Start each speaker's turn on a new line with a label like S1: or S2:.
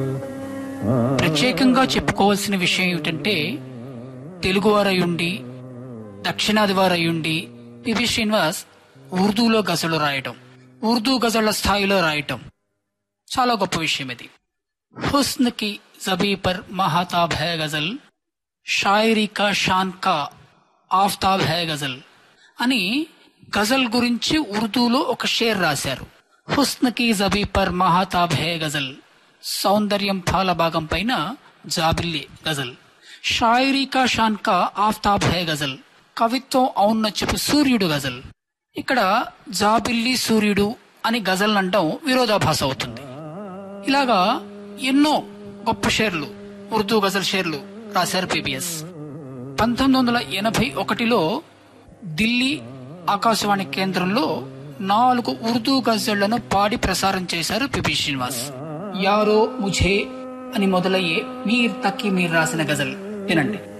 S1: ప్రత్యేకంగా చెప్పుకోవాల్సిన విషయం ఏమిటంటే తెలుగువారయుండి దక్షిణాది వారయుండి పివి శ్రీనివాస్ ఉర్దూలో గజలు రాయటం ఉర్దూ గజళ్ల స్థాయిలో రాయటం చాలా గొప్ప విషయం ఇది హుస్న్ కి జబీ పర్ మహాతాబ్ హై గజల్ షాయరీ కా షాన్ కా ఆఫ్తాబ్ హై గజల్ అని గజల్ గురించి ఉర్దూలో ఒక షేర్ రాశారు హుస్న్ కి జబీ పర్ మహాతాబ్ హై గజల్ సౌందర్యం ఫాల భాగం పైన జాబిల్లి గజల్ షాయరీ కా షాన్ కా ఆఫ్తాబ్ హై గజల్ కవిత్వం ఔన్నత్యపు సూర్యుడు గజల్ ఇక్కడ జాబిల్లి సూర్యుడు అని గజల్ అంటాం విరోధాభాస అవుతుంది ఇలాగా ఎన్నో గొప్ప షేర్లు ఉర్దూ గజల్ షేర్లు రాశారు పిబిఎస్ పంతొమ్మిది వందల ఎనభై ఒకటిలో ఢిల్లీ ఆకాశవాణి కేంద్రంలో నాలుగు ఉర్దూ గజళ్లను పాడి ప్రసారం చేశారు పిబి శ్రీనివాస్ యారో ముఝే అని మొదలయ్యే మీర్ తక్కి మీర్ రాసిన గజల్ వినండి